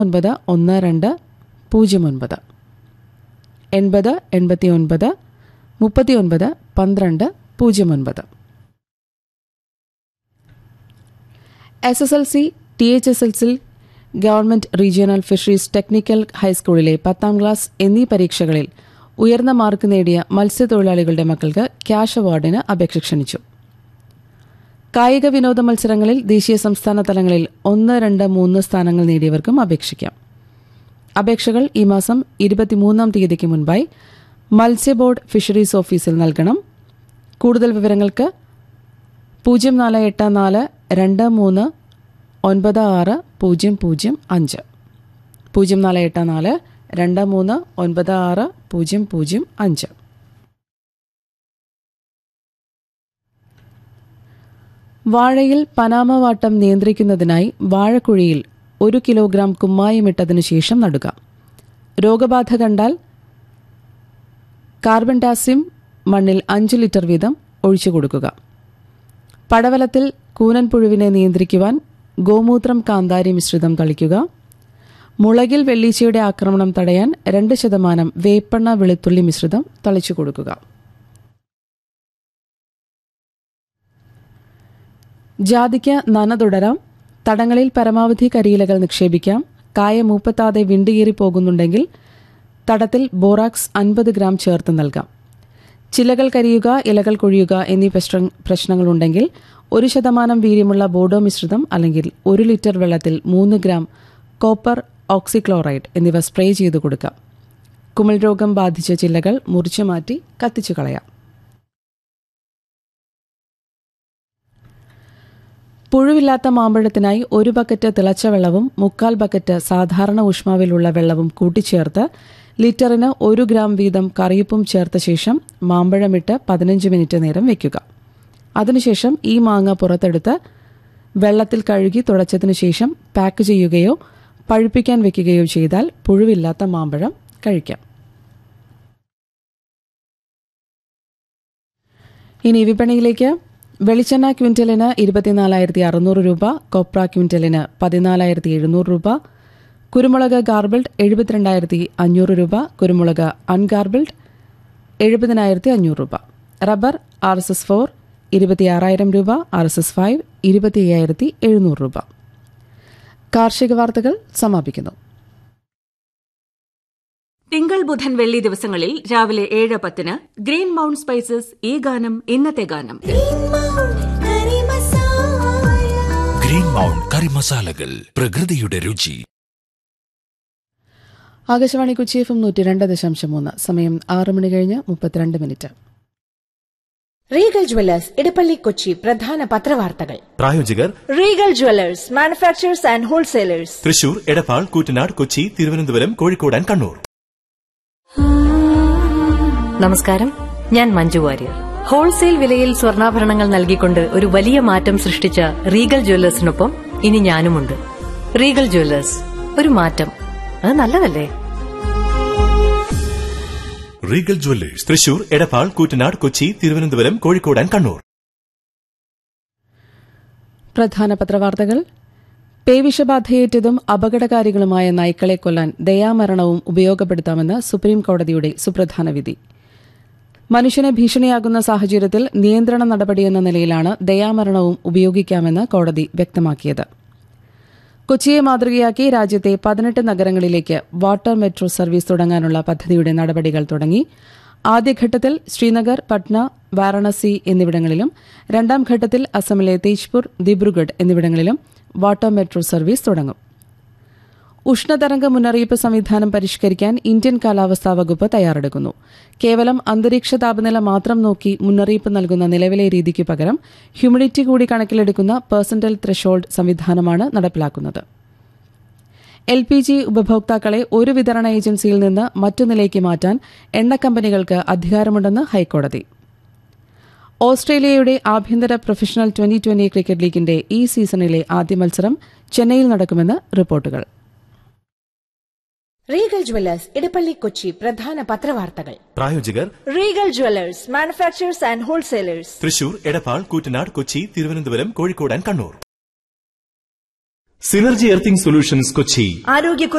ഒൻപത് ഒന്ന് രണ്ട് പൂജ്യം ഒൻപത് എൺപത് എൺപത്തി ഒൻപത് മുപ്പത്തി ഒൻപത് പന്ത്രണ്ട് പൂജ്യം ഒൻപത് S S L C T H S L C government regional fisheries technical ഹൈസ്കൂളിലെ പത്താം ക്ലാസ് എന്നീ പരീക്ഷകളിൽ ഉയർന്ന മാർക്ക് നേടിയ മത്സ്യത്തൊഴിലാളികളുടെ മക്കൾക്ക് ക്യാഷ് അവാർഡിന് അപേക്ഷ ക്ഷണിച്ചു കായിക വിനോദ മത്സരങ്ങളിൽ ദേശീയ സംസ്ഥാന തലങ്ങളിൽ ഒന്ന് രണ്ട് മൂന്ന് സ്ഥാനങ്ങൾ നേടിയവർക്കും അപേക്ഷിക്കാം അപേക്ഷകൾ ഈ മാസം ഇരുപത്തിമൂന്നാം തീയതിക്ക് മുൻപായി മത്സ്യബോർഡ് ഫിഷറീസ് ഓഫീസിൽ നൽകണം കൂടുതൽ വിവരങ്ങൾക്ക് പൂജ്യം നാല് എട്ട് നാല് രണ്ട് മൂന്ന് ഒൻപത് ആറ് പൂജ്യം പൂജ്യം അഞ്ച് പൂജ്യം നാല് എട്ട് നാല് രണ്ട് മൂന്ന് ഒൻപത് ആറ് പൂജ്യം പൂജ്യം അഞ്ച് വാഴയിൽ പനാമ വാട്ടം നിയന്ത്രിക്കുന്നതിനായി വാഴക്കുഴിയിൽ ഒരു കിലോഗ്രാം കുമ്മായമിട്ടതിനു ശേഷം നടുക രോഗബാധ കണ്ടാൽ കാർബൺ ഡാസിം മണ്ണിൽ അഞ്ച് ലിറ്റർ വീതം ഒഴിച്ചു കൊടുക്കുക പടവലത്തിൽ കൂനൻ പുഴുവിനെ നിയന്ത്രിക്കുവാൻ ഗോമൂത്രം കാന്താരി മിശ്രിതം തളിക്കുക മുളകിൽ വെള്ളീച്ചയുടെ ആക്രമണം തടയാൻ രണ്ട് ശതമാനം വേപ്പെണ്ണ വെളുത്തുള്ളി മിശ്രിതം തളിച്ചു കൊടുക്കുക ജാതിക്ക് നന തുടരാം തടങ്ങളിൽ പരമാവധി കരിയിലകൾ നിക്ഷേപിക്കാം കായ മൂപ്പത്താതെ വിണ്ടുകീറി പോകുന്നുണ്ടെങ്കിൽ തടത്തിൽ ബോറാക്സ് അൻപത് ഗ്രാം ചേർത്ത് നൽകാം ചിലകൾ കരിയുക ഇലകൾ കൊഴിയുക എന്നീ പ്രശ്ന- പ്രശ്നങ്ങളുണ്ടെങ്കിൽ ഒരു ശതമാനം വീര്യമുള്ള ബോഡോ മിശ്രിതം അല്ലെങ്കിൽ ഒരു ലിറ്റർ വെള്ളത്തിൽ മൂന്ന് ഗ്രാം കോപ്പർ ഓക്സിക്ലോറൈഡ് എന്നിവ സ്പ്രേ ചെയ്തു കൊടുക്കാം കുമിൾ രോഗം ബാധിച്ച ചില്ലകൾ മുറിച്ചു മാറ്റി കത്തിച്ചു കളയാം പുഴുവില്ലാത്ത മാമ്പഴത്തിനായി ഒരു ബക്കറ്റ് തിളച്ച വെള്ളവും മുക്കാൽ ബക്കറ്റ് സാധാരണ ഊഷ്മാവിലുള്ള വെള്ളവും കൂട്ടിച്ചേർത്ത് ലിറ്ററിന് ഒരു ഗ്രാം വീതം കറിയുപ്പും ചേർത്ത ശേഷം മാമ്പഴമിട്ട് പതിനഞ്ച് മിനിറ്റ് നേരം വെക്കുക അതിനുശേഷം ഈ മാങ്ങ പുറത്തെടുത്ത് വെള്ളത്തിൽ കഴുകി തുടച്ചതിനു ശേഷം പാക്ക് ചെയ്യുകയോ പഴുപ്പിക്കാൻ വെക്കുകയോ ചെയ്താൽ പുഴുവില്ലാത്ത മാമ്പഴം കഴിക്കാം ഇനി വിപണിയിലേക്ക് വെളിച്ചെണ്ണ ക്വിന്റലിന് ഇരുപത്തിനാലായിരത്തി അറുന്നൂറ് രൂപ കൊപ്ര ക്വിന്റലിന് പതിനാലായിരത്തി എഴുന്നൂറ് രൂപ കുരുമുളക് ഗാർബിൾഡ് എഴുപത്തിരണ്ടായിരത്തി അഞ്ഞൂറ് രൂപ കുരുമുളക് അൺഗാർബിൾഡ് എഴുപതിനായിരത്തി അഞ്ഞൂറ് രൂപ rubber R S S four ഇരുപത്തിയാറായിരം രൂപ ആർ എസ് എസ് ഫൈവ് ഇരുപത്തി അയ്യായിരത്തി എഴുന്നൂറ് രൂപ കാർഷിക വാർത്തകൾ സമാപിക്കുന്നു തിങ്കൾ ബുധൻ വെള്ളി ദിവസങ്ങളിൽ രാവിലെ ഏഴ് പത്തിന് ഗ്രീൻ മൗണ്ട് സ്പൈസസ് ഈ ഗാനം ഇന്നത്തെ ഗാനം ഗ്രീൻ മൗണ്ട് കറി മസാലകൾ പ്രകൃതിയുടെ രുചി ആകാശവാണി കൊച്ചി എഫ് എം നൂറ്റി രണ്ട് ദശാംശം മൂന്ന് സമയം ആറ് മണി കഴിഞ്ഞ് മുപ്പത്തിരണ്ട് minute Regal jewellers Edappally Kochi പ്രധാന പത്രവാർത്തകൾ പ്രായോജകർ Regal jewellers manufacturers and wholesalers Thrissur Edappal Koottanad Kochi Thiruvananthapuram Kozhikode and Kannur നമസ്കാരം ഞാൻ മഞ്ജു വാര്യർ ഹോൾസെയിൽ വിലയിൽ സ്വർണ്ണാഭരണങ്ങൾ നൽകിക്കൊണ്ട് ഒരു വലിയ മാറ്റം സൃഷ്ടിച്ച റീഗൽ ജ്വല്ലേഴ്സിനൊപ്പം ഇനി ഞാനുമുണ്ട് റീഗൽ ജ്വല്ലേഴ്സ് ഒരു മാറ്റം അത് നല്ലതല്ലേ Regal jewellers Thrissur Edappal Koottanad Kochi Thiruvananthapuram Kozhikode and Kannur പ്രധാന പത്രവാർത്തകൾ പേവിഷബാധയേറ്റതും അപകടകാരികളുമായ നായ്ക്കളെ കൊല്ലാൻ ദയാമരണവും ഉപയോഗപ്പെടുത്താമെന്ന് സുപ്രീം കോടതിയുടെ സുപ്രധാന വിധി മനുഷ്യന് ഭീഷണിയാകുന്ന സാഹചര്യത്തിൽ നിയന്ത്രണ നടപടിയെന്ന നിലയിലാണ് ദയാമരണവും ഉപയോഗിക്കാമെന്ന് കോടതി വ്യക്തമാക്കിയത് കൊച്ചിയെ മാതൃകയാക്കി രാജ്യത്തെ പതിനെട്ട് നഗരങ്ങളിലേക്ക് വാട്ടർ മെട്രോ സർവീസ് തുടങ്ങാനുള്ള പദ്ധതിയുടെ നടപടികൾ തുടങ്ങി ആദ്യഘട്ടത്തിൽ ശ്രീനഗർ പട്ന വാരണസി എന്നിവിടങ്ങളിലും രണ്ടാം ഘട്ടത്തിൽ അസമിലെ തേജ്പൂർ ദിബ്രുഗഡ് എന്നിവിടങ്ങളിലും വാട്ടർ മെട്രോ സർവീസ് തുടങ്ങും ഉഷ്ണതരംഗ മുന്നറിയിപ്പ് സംവിധാനം പരിഷ്കരിക്കാൻ ഇന്ത്യൻ കാലാവസ്ഥാ വകുപ്പ് തയ്യാറെടുക്കുന്നു കേവലം അന്തരീക്ഷ താപനില മാത്രം നോക്കി മുന്നറിയിപ്പ് നൽകുന്ന നിലവിലെ രീതിക്ക് പകരം ഹ്യൂമിഡിറ്റി കൂടി കണക്കിലെടുക്കുന്ന പേഴ്സന്റൽ ത്രഷോൾഡ് സംവിധാനമാണ് നടപ്പിലാക്കുന്നത് എൽ പി ജി ഉപഭോക്താക്കളെ ഒരു വിതരണ ഏജൻസിയിൽ നിന്ന് മറ്റൊന്നിലേക്ക് മാറ്റാൻ എണ്ണ കമ്പനികൾക്ക് അധികാരമുണ്ടെന്ന് ഹൈക്കോടതി ഓസ്ട്രേലിയയുടെ ആഭ്യന്തര പ്രൊഫഷണൽ ട്വന്റി ട്വന്റി ക്രിക്കറ്റ് ലീഗിന്റെ ഈ സീസണിലെ ആദ്യ മത്സരം ചെന്നൈയിൽ നടക്കുമെന്ന് റിപ്പോർട്ടുകൾ റീഗൽ ജുവല്ലേഴ്സ് ഇടപ്പള്ളി കൊച്ചി പ്രധാന പത്രവാർത്തകൾ പ്രായോജകർ Regal jewellers manufacturers and wholesalers Thrissur Edappal Koottanad Kochi Thiruvananthapuram Kozhikode and Kannur synergy earthing solutions Kochi ആരോഗ്യ